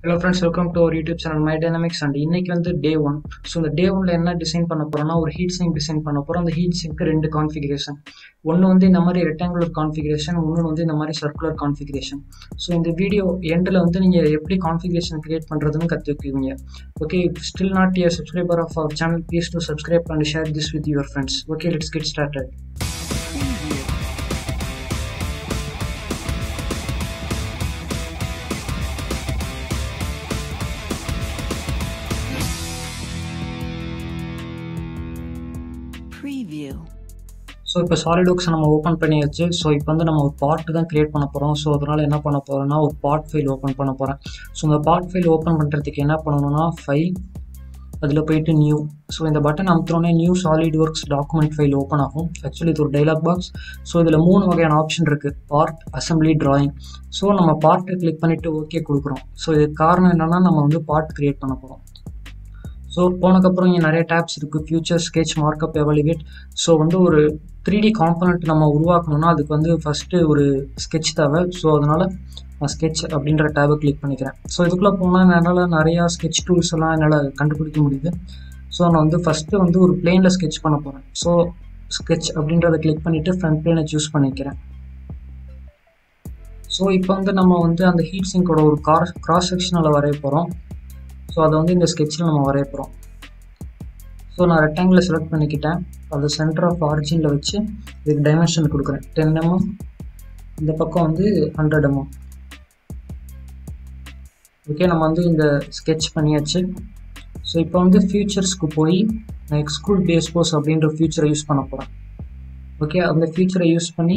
Hello friends welcome to our YouTube channel My Dynamics and இன்னைக்கு வந்து day one so இந்த டே ஒன்ல என்ன டிசைன் பண்ண போறோம்னா ஒரு ஹீட் சிங்க் டிசைன் பண்ண போறோம் அந்த ஹீட் சிங்க்கு ரெண்டு கான்ஃபிகரேஷன் ஒன்று வந்து இந்த மாதிரி ரெக்டாங்குலர் கான்ஃபிகரேஷன் இன்னொன்று வந்து இந்த மாதிரி சர்க்குலர் கான்ஃபிகரேஷன் ஸோ இந்த வீடியோ எண்டில் வந்து நீங்கள் எப்படி கான்ஃபிகரேஷன் கிரியேட் பண்ணுறதுன்னு கற்றுக்குவீங்க okay still not year subscriber of our channel please do subscribe and share this with your friends okay let's get started Preview. So இப்போ சாலிடோக்ஸ் நம்ம ஓப்பன் பண்ணியாச்சு ஸோ இப்போ வந்து நம்ம ஒரு பார்ட் தான் கிரியேட் பண்ண போகிறோம் ஸோ அதனால் என்ன பண்ண போகிறோம்னா ஒரு பார்ட் ஃபைல் ஓப்பன் பண்ண போகிறேன் ஸோ இந்த பார்ட் ஃபைல் ஓப்பன் பண்ணுறதுக்கு என்ன பண்ணணும்னா ஃபைல் அதில் போயிட்டு நியூ ஸோ இந்த பட்டன் அமுத்துறோன்னே new SolidWorks document file open ஆகும் ஆக்சுவலி இது ஒரு டைலாக் பாக்ஸ் ஸோ இதில் மூணு வகையான ஆப்ஷன் இருக்குது பார்ட் அசம்பிளி டிராயிங் ஸோ நம்ம பார்ட்டை கிளிக் பண்ணிவிட்டு ஓகே கொடுக்குறோம் ஸோ இதுக்கு காரணம் என்னென்னா நம்ம வந்து பார்ட் கிரியேட் பண்ண போகிறோம் ஸோ போனதுக்கப்புறம் இங்கே நிறைய டேப்ஸ் இருக்குது feature sketch markup evaluate so வந்து ஒரு த்ரீ டி காம்பனண்ட் நம்ம உருவாக்கணும்னா அதுக்கு வந்து ஃபஸ்ட்டு ஒரு ஸ்கெட்ச் தேவை ஸோ அதனால் நான் ஸ்கெட்ச் அப்படின்ற டேபை கிளிக் பண்ணிக்கிறேன் ஸோ இதுக்குள்ளே போனால் என்னால் நிறையா ஸ்கெட்ச் டூல்ஸ் எல்லாம் என்னால் கண்டுபிடிக்க முடியுது ஸோ நான் வந்து ஃபஸ்ட்டு வந்து ஒரு பிளேனில் ஸ்கெட்ச் பண்ண போகிறேன் ஸோ ஸ்கெட்ச் அப்படின்றத கிளிக் பண்ணிவிட்டு ஃப்ரண்ட் பிளேனை சூஸ் பண்ணிக்கிறேன் ஸோ இப்போ வந்து நம்ம வந்து அந்த ஹீட் சிங்கோட ஒரு கார் கிராஸ் செக்ஷனில் வரைய போகிறோம் ஸோ அதை வந்து இந்த ஸ்கெட்சில் நம்ம வரைய போகிறோம் ஸோ நான் ரெக்டாங்கில் செலக்ட் பண்ணிக்கிட்டேன் அது சென்டர் ஆஃப் ஆரிஜினில் வச்சு இதுக்கு டைமென்ஷன் கொடுக்குறேன் டென் எம்எம் இந்த பக்கம் வந்து ஹண்ட்ரட் எம்எம் ஓகே நம்ம வந்து இந்த ஸ்கெட்ச் பண்ணியாச்சு ஸோ இப்போ வந்து ஃபியூச்சர்ஸ்க்கு போய் நான் எக்ஸ்க்ளூட் பேஸ் போஸ் அப்படின்ற ஃபியூச்சரை யூஸ் பண்ண போகிறேன் ஓகே அந்த ஃபியூச்சரை யூஸ் பண்ணி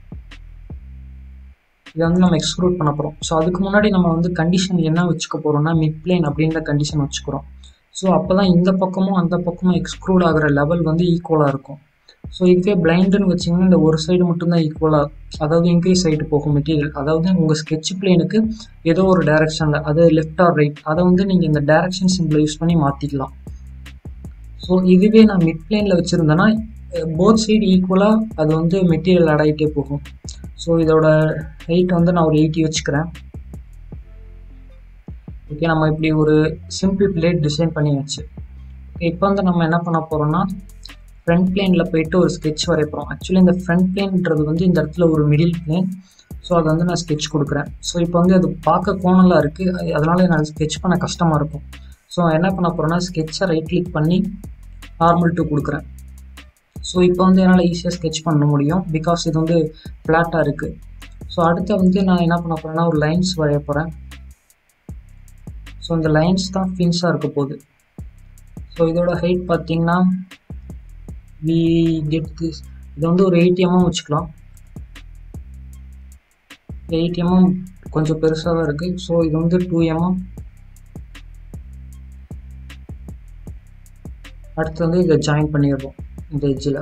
இதை வந்து நம்ம எக்ஸ்க்ளூட் பண்ண போகிறோம் ஸோ அதுக்கு முன்னாடி நம்ம வந்து கண்டிஷன் என்ன வச்சுக்க போகிறோம்னா மிட் பிளேன் அப்படின்ற கண்டிஷன் வச்சுக்கிறோம் ஸோ அப்போ தான் இந்த பக்கமும் அந்த பக்கமும் எக்ஸ்க்ளூட் ஆகிற லெவல் வந்து ஈக்குவலாக இருக்கும் ஸோ இதுவே பிளைண்டுன்னு வச்சிங்கன்னா இந்த ஒரு சைடு மட்டும்தான் ஈக்குவலாக அதாவது இன்க்ரீஸ் ஆகிட்டு போகும் மெட்டீரியல் அதாவது உங்கள் ஸ்கெட்ச் பிளேனுக்கு ஏதோ ஒரு டைரக்ஷனில் அது லெஃப்ட் ஆர் ரைட் அதை வந்து நீங்கள் இந்த டைரக்ஷன் சிம்பிளை யூஸ் பண்ணி மாற்றிக்கலாம் ஸோ இதுவே நான் மிட் பிளேனில் வச்சுருந்தேன்னா போத் சைடு ஈக்குவலாக அது வந்து மெட்டீரியல் அடாயிட்டே போகும் ஸோ இதோட ஹைட் வந்து நான் ஒரு எயிட்டி வச்சுக்கிறேன் ஓகே நம்ம இப்படி ஒரு சிம்பிள் பிளேட் டிசைன் பண்ணி வச்சு இப்போ வந்து நம்ம என்ன பண்ண போகிறோம்னா ஃப்ரண்ட் பிளேனில் போயிட்டு ஒரு ஸ்கெட்ச் வரைப்போம் ஆக்சுவலி இந்த ஃப்ரண்ட் பிளேன்ன்றது வந்து இந்த இடத்துல ஒரு மிடில் பிளேன் ஸோ அதை வந்து நான் ஸ்கெட்ச் கொடுக்குறேன் ஸோ இப்போ வந்து அது பார்க்க கோணலாக இருக்குது அதனால் நான் ஸ்கெட்ச் பண்ண கஷ்டமாக இருக்கும் ஸோ என்ன பண்ண போகிறேன்னா ஸ்கெட்சை ரைட் கிளிக் பண்ணி நார்மல் டூ கொடுக்குறேன் ஸோ இப்போ வந்து என்னால் ஈஸியாக ஸ்கெட்ச் பண்ண முடியும் பிகாஸ் இது வந்து ஃப்ளாட்டாக இருக்குது ஸோ அடுத்து வந்து நான் என்ன பண்ண போகிறேன்னா ஒரு லைன்ஸ் வரைய போகிறேன் ஸோ இந்த லைன்ஸ் தான் ஃபின்ஸாக இருக்க போகுது ஸோ இதோட ஹைட் பார்த்தீங்கன்னா வி கெட் திஸ் இது வந்து ஒரு எயிட் எம்எம் வச்சுக்கலாம் எயிட் எம்எம் கொஞ்சம் பெருசாக தான் இருக்குது ஸோ இது வந்து டூ எம்எம் அடுத்து வந்து இதை ஜாயின் பண்ணிடுறோம் இந்த எட்ஜில்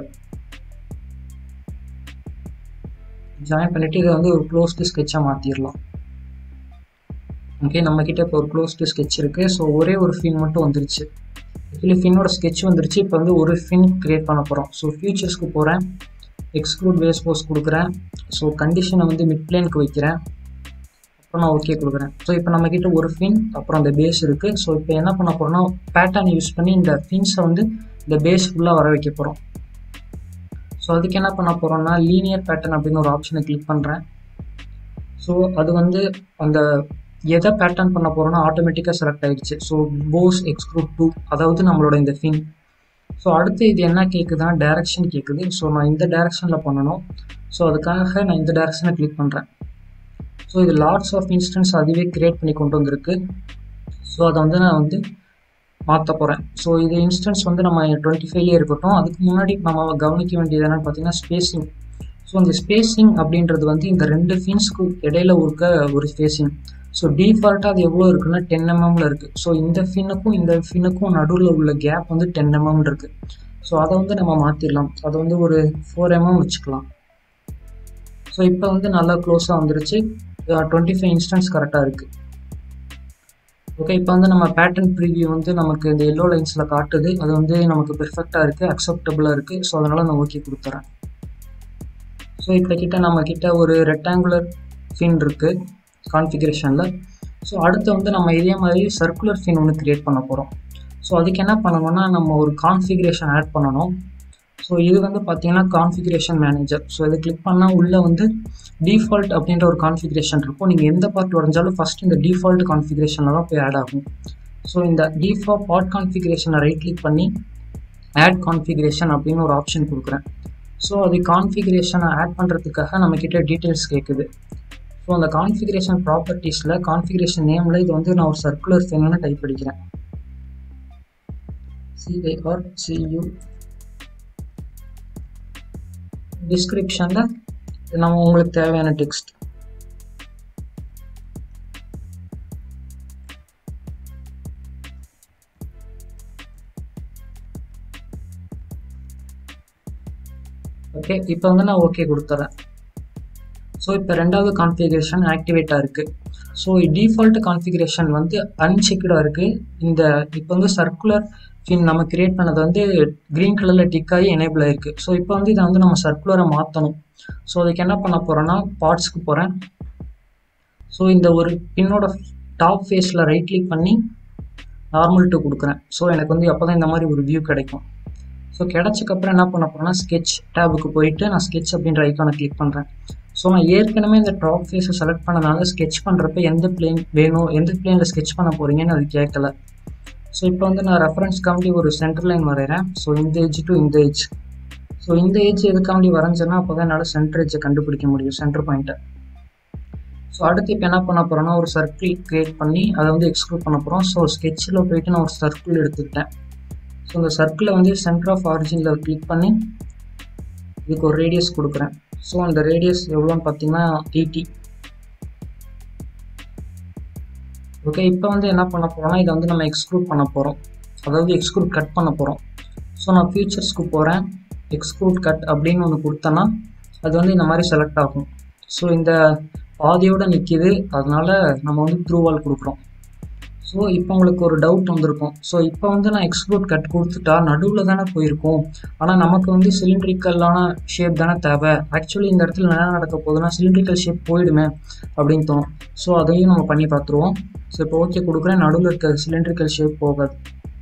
ஜாயின் பண்ணிவிட்டு இதை வந்து ஒரு க்ளோஸ்டு ஸ்கெட்சாக மாற்றிடலாம் ஓகே நம்மக்கிட்ட இப்போ ஒரு க்ளோஸ்டு ஸ்கெட்ச் இருக்குது ஸோ ஒரே ஒரு ஃபின் மட்டும் வந்துருச்சு ஆக்சுவலி ஃபின்னோட ஸ்கெட்ச் வந்துருச்சு இப்போ வந்து ஒரு ஃபின் க்ரியேட் பண்ண போகிறோம் ஸோ ஃபியூச்சர்ஸ்க்கு போகிறேன் எக்ஸ்க்ளூட் பேஸ் போஸ் கொடுக்குறேன் ஸோ கண்டிஷனை வந்து மிட் பிளேனுக்கு வைக்கிறேன் அப்புறம் நான் ஓகே கொடுக்குறேன் ஸோ இப்போ நம்மக்கிட்ட ஒரு ஃபின் அப்புறம் அந்த பேஸ் இருக்குது ஸோ இப்போ என்ன பண்ண போகிறோம்னா பேட்டர்ன் யூஸ் பண்ணி இந்த ஃபின்ஸை வந்து இந்த பேஸ் ஃபுல்லாக வர வைக்க போகிறோம் ஸோ அதுக்கு என்ன பண்ண போகிறோம்னா லீனியர் பேட்டர்ன் அப்படின்னு ஒரு ஆப்ஷனை கிளிக் பண்ணுறேன் ஸோ அது வந்து அந்த எதை பேட்டர்ன் பண்ண போகிறோன்னா ஆட்டோமேட்டிக்காக செலக்ட் ஆகிடுச்சு ஸோ போஸ் எக்ஸ்க்ரூட் டூ அதாவது நம்மளோட இந்த ஃபின் ஸோ அடுத்து இது என்ன கேட்குதுன்னா டேரெக்ஷன் கேட்குது ஸோ நான் இந்த டேரெக்ஷனில் பண்ணணும் ஸோ அதுக்காக நான் இந்த டேரெக்ஷனை கிளிக் பண்ணுறேன் ஸோ இது லாட்ஸ் ஆஃப் இன்ஸ்டன்ஸ் அதுவே க்ரியேட் பண்ணி கொண்டு வந்திருக்கு ஸோ அதை வந்து நான் வந்து மாற்ற போகிறேன் ஸோ இது இன்ஸ்டன்ஸ் வந்து நம்ம டுவெண்ட்டி ஃபைவ்லேயே இருக்கட்டும் அதுக்கு முன்னாடி நம்ம கவனிக்க வேண்டியது என்னென்னு பார்த்தீங்கன்னா ஸ்பேசிங் ஸோ இந்த ஸ்பேசிங் அப்படின்றது வந்து இந்த ரெண்டு ஃபின்ஸ்க்கு இடையில இருக்க ஒரு ஸ்பேசிங் ஸோ டிஃபால்ட்டாக அது எவ்வளோ இருக்குன்னா டென் எம்எம்ல இருக்குது ஸோ இந்த ஃபின்னுக்கும் இந்த ஃபின்னுக்கும் நடுவில் உள்ள கேப் வந்து டென் எம்எம் இருக்குது ஸோ அதை வந்து நம்ம மாற்றிடலாம் அதை வந்து ஒரு ஃபோர் எம்எம் வச்சுக்கலாம் ஸோ இப்போ வந்து நல்லா க்ளோஸாக வந்துருச்சு டுவெண்ட்டி ஃபைவ் இன்ஸ்டன்ஸ் கரெக்டாக இருக்குது ஓகே இப்போ வந்து நம்ம பேட்டர்ன் ப்ரீவியூ வந்து நமக்கு இந்த எல்லோ லைன்ஸில் காட்டுது அது வந்து நமக்கு பெர்ஃபெக்டாக இருக்குது அக்செப்டபுளாக இருக்குது ஸோ அதனால் நான் ஓகே கொடுத்துறேன் ஸோ இப்போ கிட்ட நம்ம கிட்ட ஒரு ரெக்டாங்குலர் ஃபின் இருக்குது கான்ஃபிகரேஷனில் ஸோ அடுத்து வந்து நம்ம இதே மாதிரி சர்க்குலர் ஃபின் ஒன்று க்ரியேட் பண்ண போகிறோம் ஸோ அதுக்கு என்ன பண்ணணும்னா நம்ம ஒரு கான்ஃபிகரேஷன் ஆட் பண்ணணும் ஸோ இது வந்து பார்த்தீங்கன்னா கான்ஃபிகரேஷன் மேனேஜர் ஸோ இதை கிளிக் பண்ணால் உள்ளே வந்து டிஃபால்ட் அப்படின்ற ஒரு கான்ஃபிகரேஷன் இருக்கும் நீங்கள் எந்த பார்ட் வரைஞ்சாலும் ஃபஸ்ட் இந்த டிஃபால்ட் கான்ஃபிகரேஷனில் தான் போய் ஆட் ஆகும் ஸோ இந்த டிஃபால்ட் பார்ட் கான்ஃபிகரேஷனை ரைட் கிளிக் பண்ணி ஆட் கான்ஃபிகரேஷன் அப்படின்னு ஒரு ஆப்ஷன் கொடுக்குறேன் ஸோ அது கான்ஃபிகரேஷனை ஆட் பண்ணுறதுக்காக நம்மக்கிட்ட டீட்டெயில்ஸ் கேட்குது ஸோ அந்த கான்ஃபிகரேஷன் ப்ராப்பர்ட்டிஸில் கான்ஃபிகரேஷன் நேமில் இது வந்து நான் ஒரு சர்க்குலர் ஃபென்னு டைப் படிக்கிறேன் சிஐஆர் சியூ டிஸ்கிரிப்ஷனில் நம்ம உங்களுக்கு தேவையான டெக்ஸ்ட் ஓகே இப்போ வந்து நான் ஓகே கொடுத்துறேன் ஸோ இப்போ ரெண்டாவது கான்ஃபிகரேஷன் ஆக்டிவேட்டாக இருக்குது ஸோ டிஃபால்ட் கான்ஃபிகரேஷன் வந்து அன்செக்யூர்டாக இருக்குது இந்த இப்போ வந்து சர்க்குலர் ஃபின் நம்ம கிரியேட் பண்ணது வந்து க்ரீன் கலரில் டிக் ஆகி எனேபிள் ஆயிருக்கு ஸோ இப்போ வந்து இதை வந்து நம்ம சர்க்குலரை மாற்றணும் ஸோ அதுக்கு என்ன பண்ண போகிறேன்னா பார்ட்ஸ்க்கு போகிறேன் ஸோ இந்த ஒரு பின்னோட டாப் ஃபேஸில் ரைட் கிளிக் பண்ணி நார்மல் டூ கொடுக்குறேன் ஸோ எனக்கு வந்து அப்போ தான் இந்த மாதிரி ஒரு வியூ கிடைக்கும் ஸோ கிடச்சக்கப்புறம் என்ன பண்ண போகிறேன்னா ஸ்கெச் டேபுக்கு போயிட்டு நான் ஸ்கெச் அப்படின்ற ஐக்கானை கிளிக் பண்ணுறேன் ஸோ நான் ஏற்கனவே இந்த ட்ராப் ஃபேஸை செலக்ட் பண்ணனால ஸ்கெச் பண்ணுறப்ப எந்த பிளேன் வேணும் எந்த பிளேனில் ஸ்கெச் பண்ண போகிறீங்கன்னு அது கேட்கல ஸோ இப்போ வந்து நான் ரெஃபரன்ஸ்க்காண்டி ஒரு சென்டர் லைன் வரைகிறேன் ஸோ இந்த ஏஜ் டு இந்த ஏஜ் ஸோ இந்த ஏஜ் எதுக்காண்டி வரைஞ்சேன்னா அப்போ தான் என்னால் சென்டர் ஏஜை கண்டுபிடிக்க முடியும் சென்டர் பாயிண்ட்டை ஸோ அடுத்து இப்போ என்ன பண்ண போகிறேன்னா ஒரு சர்க்கிள் க்ரியேட் பண்ணி அதை வந்து எக்ஸ்க்ளூட் பண்ண போகிறோம் ஸோ ஸ்கெட்சில் போயிட்டு நான் ஒரு சர்க்கிள் எடுத்துக்கிட்டேன் ஸோ இந்த சர்க்கிளை வந்து சென்டர் ஆஃப் ஆரிஜினில் கிளிக் பண்ணி இதுக்கு ஒரு ரேடியஸ் கொடுக்குறேன் ஸோ அந்த ரேடியஸ் எவ்வளோன்னு பார்த்தீங்கன்னா எயிட்டி ஓகே இப்போ வந்து என்ன பண்ண போகிறோம்னா இதை வந்து நம்ம எக்ஸ்க்ளூட் பண்ண போகிறோம் அதாவது எக்ஸ்க்ளூட் கட் பண்ண போகிறோம் ஸோ நான் ஃபியூச்சர்ஸ்க்கு போகிறேன் எக்ஸ்க்ளூட் கட் அப்படின்னு ஒன்று கொடுத்தேன்னா அது வந்து இந்த மாதிரி செலக்ட் ஆகும் ஸோ இந்த பாதியோடு நிற்கிது அதனால் நம்ம வந்து த்ரூவால் கொடுக்குறோம் ஸோ இப்போ உங்களுக்கு ஒரு டவுட் வந்திருக்கும் ஸோ இப்போ வந்து நான் எக்ஸ்க்ளூட் கட் கொடுத்துட்டா நடுவில் தானே போயிருக்கோம் ஆனால் நமக்கு வந்து சிலிண்ட்ரிக்கலான ஷேப் தானே தேவை ஆக்சுவலி இந்த இடத்துல என்ன நடக்க போகுதுன்னா சிலிண்ட்ரிக்கல் ஷேப் போயிடுமே அப்படின்னு தோணும் ஸோ அதையும் நம்ம பண்ணி பார்த்துருவோம் ஸோ இப்போ ஓகே கொடுக்குறேன் நடுவில் இருக்க சிலிண்ட்ரிக்கல் ஷேப் போகாது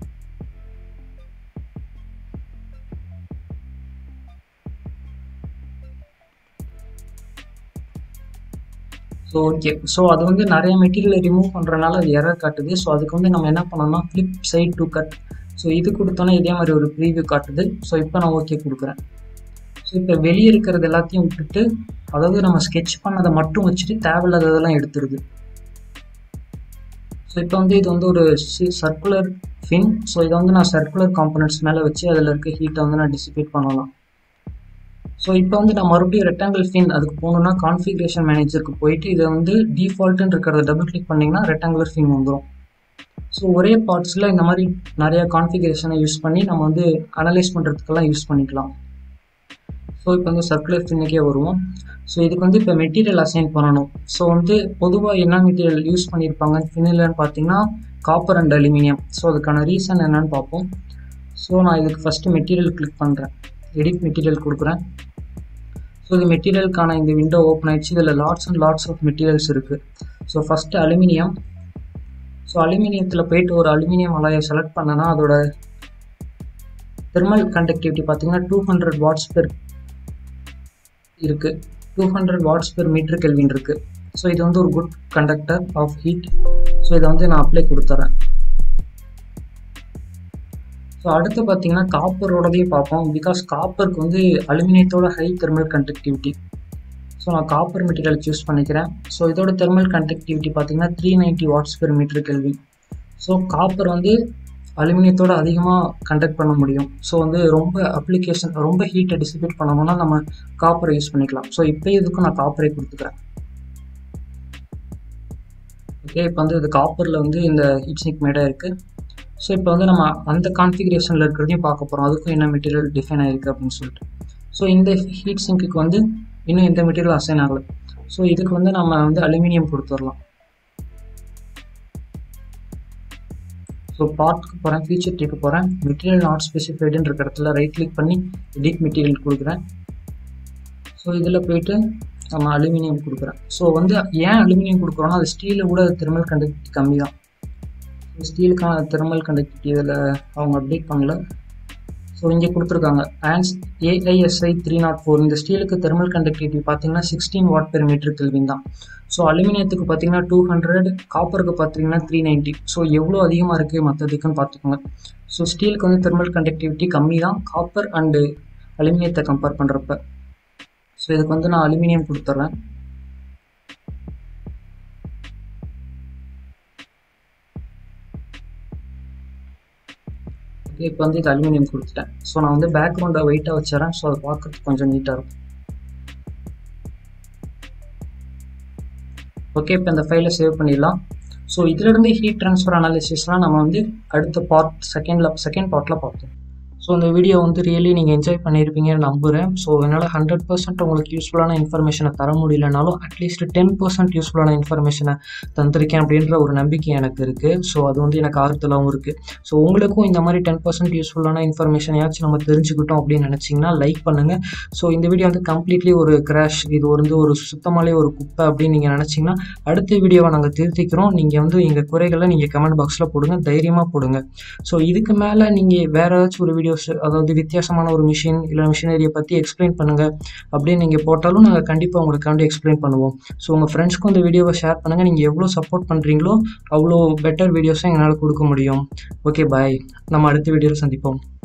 ஸோ ஓகே ஸோ அது வந்து நிறைய மெட்டீரியலை ரிமூவ் பண்ணுறனால அது எரர் காட்டுது ஸோ அதுக்கு வந்து நம்ம என்ன பண்ணோம்னா flip side to cut so இது கொடுத்தோன்னா இதே மாதிரி ஒரு ப்ரீவியூ காட்டுது ஸோ இப்போ நான் ஓகே கொடுக்குறேன் ஸோ இப்போ வெளியே இருக்கிறது எல்லாத்தையும் விட்டுட்டு அதாவது நம்ம ஸ்கெட்ச் பண்ணதை மட்டும் வச்சுட்டு தேவையில்லாததெல்லாம் எடுத்துருது ஸோ இப்போ வந்து இது வந்து ஒரு சர்க்குலர் ஃபின் ஸோ இதை வந்து நான் சர்க்குலர் காம்பனன்ட்ஸ் மேலே வச்சு அதில் இருக்க ஹீட்டை வந்து நான் டிசிபேட் பண்ணலாம் ஸோ இப்போ வந்து நான் மறுபடியும் ரெக்டாங்கிள் ஃபின் அதுக்கு போகணுன்னா கான்ஃபிகரேஷன் மேனேஜருக்கு போயிட்டு இதை வந்து டிஃபால்ட்டுன்னு இருக்கிறத டபுள் கிளிக் பண்ணிங்கன்னா ரெக்டாங்குலர் ஃபின் வந்துடும் ஸோ ஒரே பார்ட்ஸில் இந்த மாதிரி நிறையா கான்ஃபிகரேஷனை யூஸ் பண்ணி நம்ம வந்து அனலைஸ் பண்ணுறதுக்கெல்லாம் யூஸ் பண்ணிக்கலாம் ஸோ இப்போ வந்து சர்க்குலர் ஃபின்னுக்கே வருவோம் ஸோ இதுக்கு வந்து இப்போ மெட்டீரியல் அசைன் பண்ணணும் ஸோ வந்து பொதுவாக என்ன மெட்டீரியல் யூஸ் பண்ணியிருப்பாங்க ஃபினிலன்னு பார்த்தீங்கன்னா காப்பர் அண்ட் அலுமினியம் ஸோ அதுக்கான ரீசன் என்னன்னு பார்ப்போம் ஸோ நான் இதுக்கு ஃபஸ்ட்டு மெட்டீரியல் கிளிக் பண்ணுறேன் எடிட் மெட்டீரியல் கொடுக்குறேன் ஸோ இது மெட்டீரியலுக்கான இந்த விண்டோ ஓப்பன் ஆயிடுச்சு இதில் lots and lots of materials இருக்குது ஸோ ஃபஸ்ட்டு அலுமினியம் ஸோ அலுமினியத்தில் போயிட்டு ஒரு அலுமினியம் அலையை செலக்ட் பண்ணனா அதோட தெர்மல் கண்டக்டிவிட்டி பார்த்தீங்கன்னா டூ ஹண்ட்ரட் வாட்ஸ் பெர் இருக்குது two hundred watts per metre kelvin இருக்குது ஸோ இது வந்து ஒரு good conductor of heat so இதை வந்து நான் அப்ளை கொடுத்துறேன் ஸோ அடுத்து பார்த்தீங்கன்னா காப்பரோடதையும் பார்ப்போம் பிகாஸ் காப்பருக்கு வந்து அலுமினியத்தோட ஹை தெர்மல் கண்டக்டிவிட்டி ஸோ நான் காப்பர் மெட்டீரியல் சூஸ் பண்ணிக்கிறேன் ஸோ இதோட தெர்மல் கண்டக்டிவிட்டி பார்த்தீங்கன்னா three ninety watts per metre kelvin so copper வந்து அலுமினியத்தோட அதிகமாக கண்டக்ட் பண்ண முடியும் ஸோ வந்து ரொம்ப அப்ளிகேஷன் ரொம்ப ஹீட்டை டிசிபேட் பண்ணணும்னா நம்ம காப்பரை யூஸ் பண்ணிக்கலாம் ஸோ இப்போ இதுக்கும் நான் காப்பரை கொடுத்துக்கிறேன் ஓகே இப்போ வந்து இது காப்பரில் வந்து இந்த ஹீட் சிங்க் மேடாக இருக்குது ஸோ இப்போ வந்து நம்ம அந்த கான்ஃபிகரேஷனில் இருக்கிறதையும் பார்க்க போகிறோம் அதுக்கும் என்ன மெட்டீரியல் டிஃபைன் ஆகிருக்கு அப்படின்னு சொல்லிட்டு ஸோ இந்த ஹீட் சிங்க்குக்கு வந்து இன்னும் எந்த மெட்டீரியல் அசைன் ஆகலை ஸோ இதுக்கு வந்து நம்ம வந்து அலுமினியம் கொடுத்துடலாம் ஸோ பார்ட்க்கு போகிறேன் ஃபீச்சர் டிக்கு போகிறேன் மெட்டீரியல் நாட் ஸ்பெசிஃபைடுன்ற இடத்துல ரைட் கிளிக் பண்ணி எடிட் மெட்டீரியல் கொடுக்குறேன் ஸோ இதில் போயிட்டு நம்ம அலுமினியம் கொடுக்குறேன் ஸோ வந்து ஏன் அலுமினியம் கொடுக்குறோன்னா அது ஸ்டீலை கூட தெர்மல் கண்டக்டிவிட்டி கம்மி தான் ஸ்டீலுக்கான தெர்மல் கண்டக்டிவிட்டி இதில் அவங்க அப்டேட் பண்ணல ஸோ இங்கே கொடுத்துருக்காங்க ஆன்ஸ் ஏஐஎஸ்ஐ த்ரீ நாட் ஃபோர் இந்த ஸ்டீலுக்கு தெர்மல் கண்டக்டிவிட்டி பார்த்தீங்கன்னா sixteen watt per metre kelvin தான் ஸோ அலுமினியத்துக்கு பார்த்தீங்கன்னா டூ ஹண்ட்ரட் காப்பருக்கு பார்த்தீங்கன்னா த்ரீ நைன்ட்டி ஸோ எவ்வளோ அதிகமாக இருக்குது மற்றதுக்குன்னு பார்த்துக்கோங்க ஸோ ஸ்டீலுக்கு வந்து தெர்மல் கண்டக்டிவிட்டி கம்மி தான் காப்பர் அண்டு அலுமினியத்தை கம்பேர் பண்ணுறப்ப ஸோ இதுக்கு வந்து நான் அலுமினியம் கொடுத்துட்றேன் ஓகே இப்போ வந்து இது அலுமினியம் கொடுத்துட்டேன் ஸோ நான் வந்து பேக்ரவுண்டை வெயிட்டாக வச்சுறேன் ஸோ அதை பார்க்கறதுக்கு கொஞ்சம் நீட்டாக இருக்கும் ஓகே இப்போ இந்த ஃபைலை சேவ் பண்ணிடலாம் ஸோ இதிலிருந்து ஹீட் ட்ரான்ஸ்ஃபர் அனாலிசிஸ்லாம் நம்ம வந்து அடுத்த பார்ட் செகண்டில் செகண்ட் பார்ட்டில் பார்த்தோம் ஸோ இந்த வீடியோ வந்து ரியலி நீங்கள் என்ஜாய் பண்ணியிருப்பீங்கன்னு நம்புகிறேன் ஸோ என்னால் ஹண்ட்ரட் பர்சன்ட் உங்களுக்கு யூஸ்ஃபுல்லான இன்ஃபர்மேஷனை தர முடியலனாலும் அட்லீஸ்ட் டென் பர்சன்ட் யூஸ்ஃபுல்லான இன்ஃபர்மேஷனை தந்திருக்கேன் அப்படின்ற ஒரு நம்பிக்கை எனக்கு இருக்குது ஸோ அது வந்து எனக்கு ஆறுதலாகவும் இருக்குது ஸோ உங்களுக்கும் இந்த மாதிரி டென் பர்சன்ட் யூஸ்ஃபுல்லான இன்ஃபர்மேஷனையாச்சும் நம்ம தெரிஞ்சுக்கிட்டோம் அப்படின்னு நினச்சிங்கன்னா லைக் பண்ணுங்கள் ஸோ இந்த வீடியோ வந்து கம்ப்ளீட்லி ஒரு கிராஷ் இது வந்து ஒரு சுத்தமாலே ஒரு குப்பை அப்படின்னு நீங்கள் நினச்சிங்கன்னா அடுத்த வீடியோவை நாங்கள் திருத்திக்கிறோம் நீங்கள் வந்து எங்கள் குறைகளை நீங்கள் கமெண்ட் பாக்ஸில் போடுங்க தைரியமாக போடுங்க ஸோ இதுக்கு மேலே நீங்கள் வேறு ஏதாச்சும் ஒரு வீடியோஸ் அதாவது வித்தியாசமான ஒரு மிஷின் இல்லை மிஷினரியை பற்றி எக்ஸ்பிளைன் பண்ணுங்கள் அப்படின்னு நீங்கள் போட்டாலும் நாங்கள் கண்டிப்பாக உங்களுக்காண்டி எக்ஸ்பிளைன் பண்ணுவோம் ஸோ உங்கள் ஃப்ரெண்ட்ஸ்க்கும் இந்த வீடியோவை ஷேர் பண்ணுங்கள் நீங்கள் எவ்வளோ சப்போர்ட் பண்ணுறீங்களோ அவ்வளோ பெட்டர் வீடியோஸும் எங்களால் கொடுக்க முடியும் ஓகே பாய் நம்ம அடுத்த வீடியோவில் சந்திப்போம்